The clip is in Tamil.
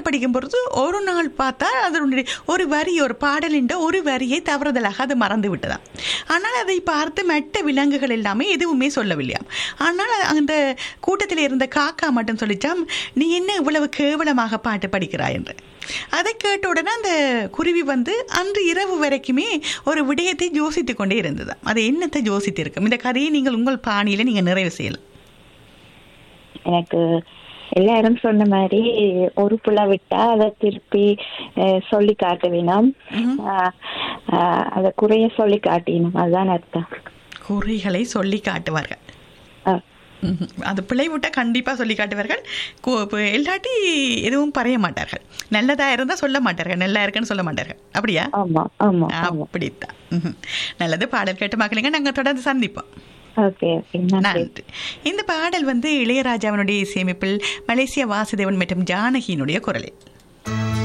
படிக்கும் பொழுது ஒரு நாள் பார்த்தா அதனுடைய ஒரு வரி ஒரு பாடலின்ற ஒரு வரியை தவறுதலாக அது மறந்து விட்டதாம் ஆனால் அதை பார்த்து மெட்ட விலங்குகள் எல்லாமே எதுவுமே சொல்லவில்லையாம் ஆனால் அந்த கூட்டத்தில் இருந்த காக்கா மட்டும் சொல்லிச்சாம் நீ என்ன இவ்வளவு கேவலமாக பாட்டு படிக்கிறாய் என்று அதை கேட்ட உடனே அந்த குருவி வந்து அன்று இரவு வரைக்குமே ஒரு விடயத்தை யோசித்து கொண்டே இருந்தது அது என்னத்தை யோசித்து இருக்கும் இந்த கதையை நீங்கள் உங்கள் பாணியில நீங்க நிறைவு செய்யலாம் எனக்கு எல்லாரும் சொன்ன மாதிரி ஒரு புள்ள விட்டா அதை திருப்பி அஹ், சொல்லி காட்ட வேணும் ம்ஹும். அஹ், அஹ், அதை குறைய சொல்லி காட்டினோம் அதுதான் அர்த்தம் குறிகளை சொல்லி காட்டுவார்கள் அஹ், ம்ஹும். அது பிழை விட்டா கண்டிப்பா சொல்லி காட்டுவார்கள் கு- இப்ப இல்லாட்டி எதுவும் பறைய மாட்டார்கள் நல்லதா இருந்தா சொல்ல மாட்டார்கள் நல்லா இருக்குன்னு சொல்ல மாட்டார்கள் அப்படியா ஆமா ஆமா ஆமா அப்படித்தான் ம்ஹும். நல்லது பாடல் கேட்டு மக்களுங்க நாங்க தொடர்ந்து சந்திப்போம் ஓகே ஓகே நன்றி நன்றி இந்த பாடல் வந்து இளையராஜாவினுடைய இசையமைப்பில் மலேசிய வாசுதேவன் மற்றும் ஜானகியினுடைய குரலில்